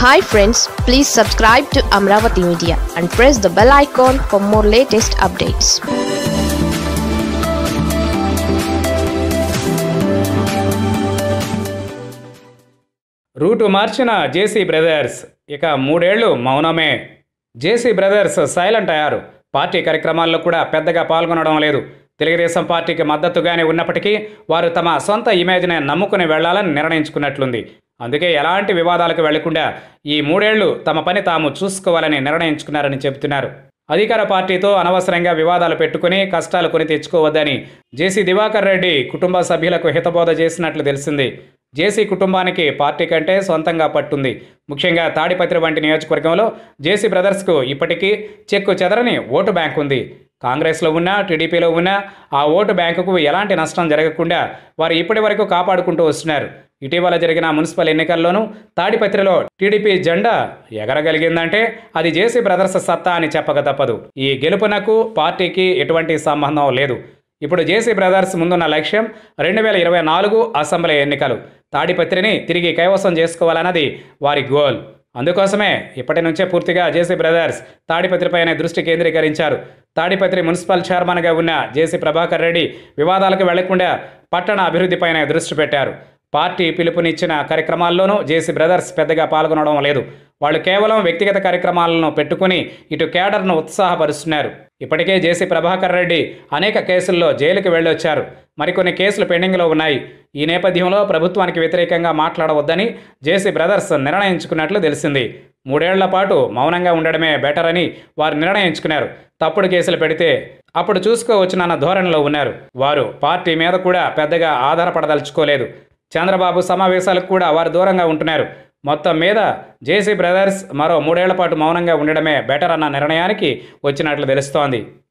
hi friends please subscribe to Amaravati media and press the bell icon for more latest updates route మార్చిన JC brothers ఇక మూడేళ్లు మౌనమే JC brothers silent అయ్యారు party కార్యక్రమాల్లో కూడా పెద్దగా పాల్గొనడం లేదు తెలుగుదేశం పార్టీకి మద్దతుగానే ఉన్నప్పటికీ వారు తమ సొంత ఇమేజ్ని నమ్ముకుని వెళ్లాలని నిర్ణయించుకున్నట్లుంది అందుకే ఎలాంటి వివాదాలకు వెళ్లకుండా ఈ మూడేళ్లు తమ పని తాము చూసుకోవాలని నిర్ణయించుకున్నారని చెబుతున్నారు అధికార పార్టీతో అనవసరంగా వివాదాలు పెట్టుకుని కష్టాలు కొని తెచ్చుకోవద్దని జేసీ దివాకర్ రెడ్డి కుటుంబ సభ్యులకు హితబోధ చేసినట్లు తెలిసింది జేసీ కుటుంబానికి పార్టీ కంటే సొంతంగా పట్టుంది ముఖ్యంగా తాడిపత్రి వంటి నియోజకవర్గంలో జేసీ బ్రదర్స్కు ఇప్పటికీ చెక్కు చెదరని ఓటు బ్యాంక్ ఉంది కాంగ్రెస్లో ఉన్నా టీడీపీలో ఉన్నా ఆ ఓటు బ్యాంకుకు ఎలాంటి నష్టం జరగకుండా వారు ఇప్పటి వరకు కాపాడుకుంటూ వస్తున్నారు ఇటీవల జరిగిన మున్సిపల్ ఎన్నికల్లోనూ తాడిపత్రిలో టీడీపీ జెండా ఎగరగలిగిందంటే అది జేసీ బ్రదర్స్ సత్తా అని చెప్పక తప్పదు ఈ గెలుపునకు పార్టీకి ఎటువంటి సంబంధం లేదు ఇప్పుడు జేసీ బ్రదర్స్ ముందున్న లక్ష్యం రెండు వేల ఇరవై నాలుగు అసెంబ్లీ ఎన్నికలు తాడిపత్రిని తిరిగి కైవసం చేసుకోవాలన్నది వారి గోల్ అందుకోసమే ఇప్పటి నుంచే పూర్తిగా జేసీ బ్రదర్స్ తాడిపత్రిపైనే దృష్టి కేంద్రీకరించారు తాడిపత్రి మున్సిపల్ చైర్మన్గా ఉన్న జేసీ ప్రభాకర్ రెడ్డి వివాదాలకు వెళ్లకుండా పట్టణ అభివృద్ధిపైనే దృష్టి పెట్టారు పార్టీ పిలుపునిచ్చిన కార్యక్రమాల్లోనూ జేసీ బ్రదర్స్ పెద్దగా పాల్గొనడం లేదు వాళ్ళు కేవలం వ్యక్తిగత కార్యక్రమాలను పెట్టుకుని ఇటు కేడర్ను ఉత్సాహపరుస్తున్నారు ఇప్పటికే జేసీ ప్రభాకర్ రెడ్డి అనేక కేసుల్లో జైలుకి వెళ్ళొచ్చారు మరికొన్ని కేసులు పెండింగ్లో ఉన్నాయి ఈ నేపథ్యంలో ప్రభుత్వానికి వ్యతిరేకంగా మాట్లాడవద్దని జేసీ బ్రదర్స్ నిర్ణయించుకున్నట్లు తెలిసింది మూడేళ్ల పాటు మౌనంగా ఉండడమే బెటర్ అని వారు నిర్ణయించుకున్నారు తప్పుడు కేసులు పెడితే అప్పుడు చూసుకోవచ్చునన్న ధోరణిలో ఉన్నారు వారు పార్టీ మీద కూడా పెద్దగా ఆధారపడదలుచుకోలేదు చంద్రబాబు సమావేశాలకు కూడా వారు దూరంగా ఉంటున్నారు మొత్తం మీద జేసీ బ్రదర్స్ మరో మూడేళ్ల పాటు మౌనంగా ఉండడమే బెటర్ అన్న నిర్ణయానికి వచ్చినట్లు తెలుస్తోంది